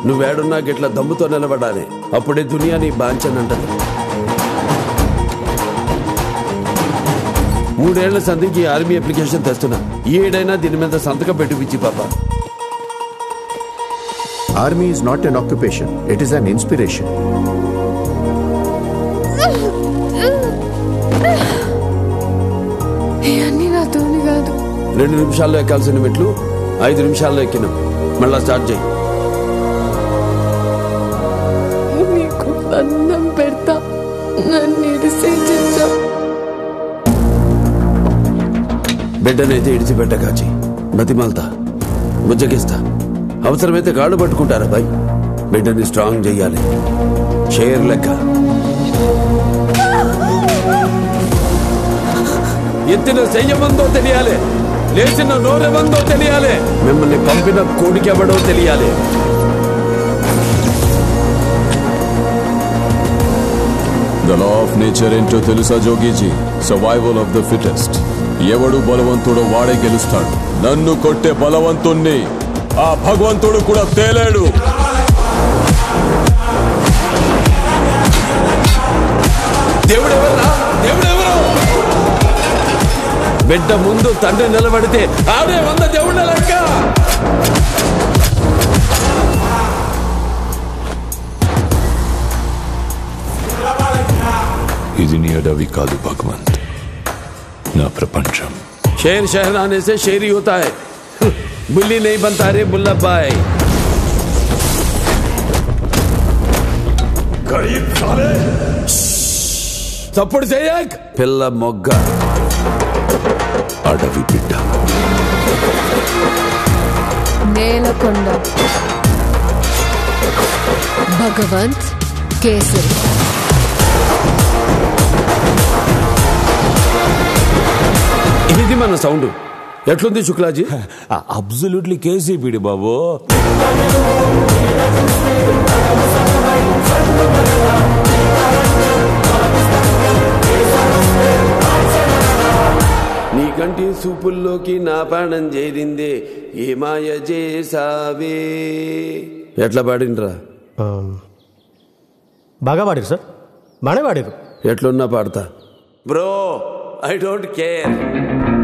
నువ్వేడున్నా గిట్ల దమ్ముతో నిలబడాలి అప్పుడే దునియా నీ బాంచనంటది మూడేళ్ల సంధికి ఆర్మీ అప్లికేషన్ తెస్తున్నా ఈ ఏడైనా దీని మీద సంతకం పెట్టిపిచ్చి పాప Army is not an occupation, it is an inspiration. ఇవన్నీ నాతోని కాదు రెండు నిమిషాల్లో ఎక్కాల్సిన మెట్లు ఐదు నిమిషాల్లో ఎక్కినాం మళ్ళా స్టార్ట్ చేయి నీకు అన్నం పెడతా నన్ను ఇడిసేచా బిడ్డనైతే ఇడిచిపెట్ట కాచి బతిమాలతా బుజ్జగిస్తా అవసరమైతే కాళ్ళు పట్టుకుంటారా బాయ్ బిడ్డని స్ట్రాంగ్ చెయ్యాలి షేర్ లెక్క ఎత్తిన చెయ్యమందో తెలియాలి లేచిన నోరెమందో తెలియాలి మిమ్మల్ని పంపిన కోడికెవడో తెలియాలి ద లా ఆఫ్ నేచర్ ఏంటో తెలుసా జోగీజీ సర్వైవల్ ఆఫ్ ద ఫిటెస్ట్ ఎవడు బలవంతుడో వాడే గెలుస్తాడు నన్ను కొట్టే బలవంతుణ్ణి ఆ భగవంతుడు కూడా తేలేడు దేవుడెవరా దేవుడెవరు బిడ్డ ముందు తండ్రి నిలబడితే ఆడే వంద దేవుళ్ళ లెక్క ఇది నీ అడవి కాదు భగవంత్ నా ప్రపంచం शेर शहराने से शेर ही होता है बुल्ली नहीं बनता रे बुल्ला भाई తప్పుడు చేయక్ పిల్ల మొగ్గ అడవి బిడ్డ నేలకొండ భగవంత్ కేసరి ఇది మన సౌండ్ ఎట్లుంది శుక్లాజీ అబ్జల్యూట్లీ కేసీపీడి బాబు నీ కంటి సూపుల్లోకి నా ప్రాణం చేరిందే ఏ మాయ చేసావే ఎట్లా పాడినరా బాగా పాడారు సార్ బాగానే పాడారు ఎట్లున్నా పాడతా బ్రో ఐ డోంట్ కేర్